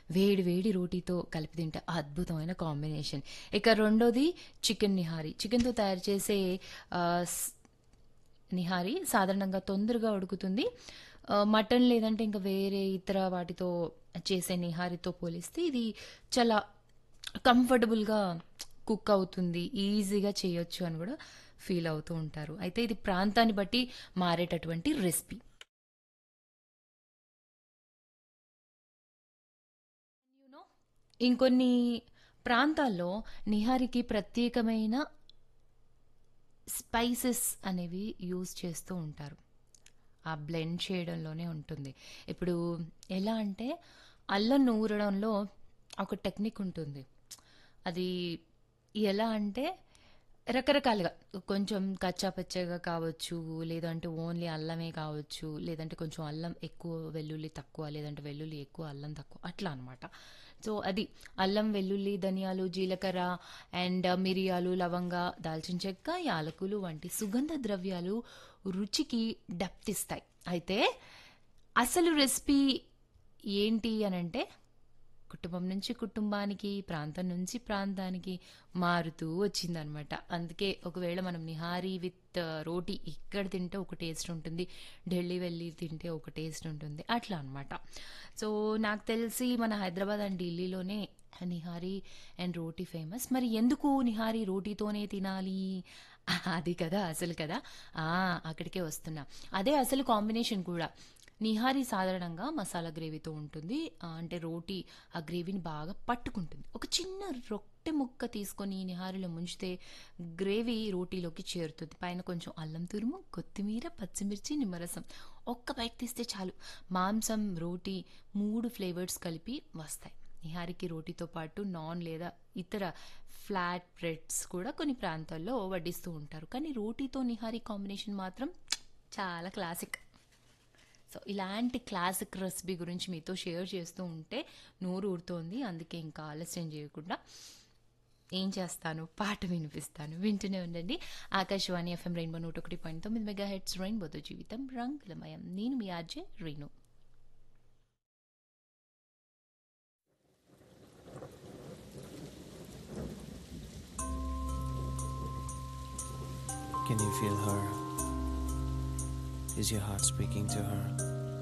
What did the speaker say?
వేడి వేడి రోటీతో కలిపి తింటే అద్భుతమైన కాంబినేషన్ ఇక రెండోది చికెన్ నిహారీ చికెన్తో తయారు చేసే ఆ, స్- నిహారీ సాధారణంగా తొందరగా ఉడుకుతుంది ఆ, మటన్ లేదంటే ఇంకా వేరే ఇతర వాటితో చేసే నిహారీతో పోలిస్తే ఇది చాలా కంఫర్టబుల్గా కుక్ అవుతుంది ఈజీగా చేయొచ్చు అని కూడా ఫీల్ అవుతూ ఉంటారు అయితే ఇది ప్రాంతాన్ని బట్టి మారేటటువంటి రెసిపీ ఇంకొన్ని ప్రాంతాల్లో నిహారికి ప్రత్యేకమైన స్పైసెస్ అనేవి యూజ్ చేస్తూ ఉంటారు ఆ బ్లెండ్ చేయడంలోనే ఉంటుంది ఇప్పుడు ఎలా అంటే అల్లం నూరడంలో ఒక టెక్నిక్ ఉంటుంది అది ఎలా అంటే రకరకాలుగా కొంచెం కచ్చా పచ్చగా కావచ్చు లేదంటే ఓన్లీ అల్లమే కావచ్చు లేదంటే కొంచెం అల్లం ఎక్కువ వెల్లుల్లి తక్కువ లేదంటే వెల్లుల్లి ఎక్కువ అల్లం తక్కువ అట్లా అనమాట సో అది అల్లం వెల్లుల్లి ధనియాలు జీలకర్ర అండ్ మిరియాలు లవంగ దాల్చిన చెక్క యాలకులు వంటి సుగంధ ద్రవ్యాలు రుచికి డెప్త్ ఇస్తాయి అయితే అసలు రెసిపీ ఏంటి అని అంటే కుటుంబం నుంచి కుటుంబానికి ప్రాంతం నుంచి ప్రాంతానికి మారుతూ వచ్చిందనమాట అందుకే ఒకవేళ మనం నిహారీ విత్ రోటీ ఇక్కడ తింటే ఒక టేస్ట్ ఉంటుంది ఢిల్లీ వెళ్ళి తింటే ఒక టేస్ట్ ఉంటుంది అట్లా అనమాట సో నాకు తెలిసి మన హైదరాబాద్ అండ్ ఢిల్లీలోనే నిహారీ అండ్ రోటీ ఫేమస్ మరి ఎందుకు నిహారీ రోటీతోనే తినాలి అది కదా అసలు కదా ఆ, అక్కడికే వస్తున్నా అదే అసలు కాంబినేషన్ కూడా నిహారీ సాధారణంగా మసాలా గ్రేవీతో ఉంటుంది ఆ, అంటే రోటీ ఆ గ్రేవీని బాగా పట్టుకుంటుంది ఒక చిన్న రొట్టె ముక్క తీసుకొని నిహారీలో ముంచితే గ్రేవీ రోటీలోకి చేరుతుంది పైన కొంచెం అల్లం తురుము కొత్తిమీర పచ్చిమిర్చి నిమ్మరసం ఒక్క బైట్ తీస్తే చాలు మాంసం రోటీ మూడు ఫ్లేవర్స్ కలిపి వస్తాయి నిహారికి రోటీతో పాటు నాన్ లేదా ఇతర ఫ్లాట్ బ్రెడ్స్ కూడా కొన్ని ప్రాంతాల్లో వడ్డిస్తూ ఉంటారు కానీ రోటీతో నిహారీ కాంబినేషన్ మాత్రం చాలా క్లాసిక్ సో ఇలాంటి క్లాసిక్ రెసిపీ గురించి మీతో షేర్ చేస్తూ ఉంటే నోరు ఊరుతోంది అందుకే ఇంకా ఆలస్యం చేయకుండా ఏం చేస్తాను పాట వినిపిస్తాను వింటూనే ఉండండి ఆకాశవాణి ఎఫ్ఎం రెయిన్బో నూట ఒకటి పాయింట్ తొమ్మిది మెగా హెడ్స్ రెయిన్బోతో జీవితం రంగులమయం నేను మీ RJ Reenu Can you feel her? Is your heart speaking to her?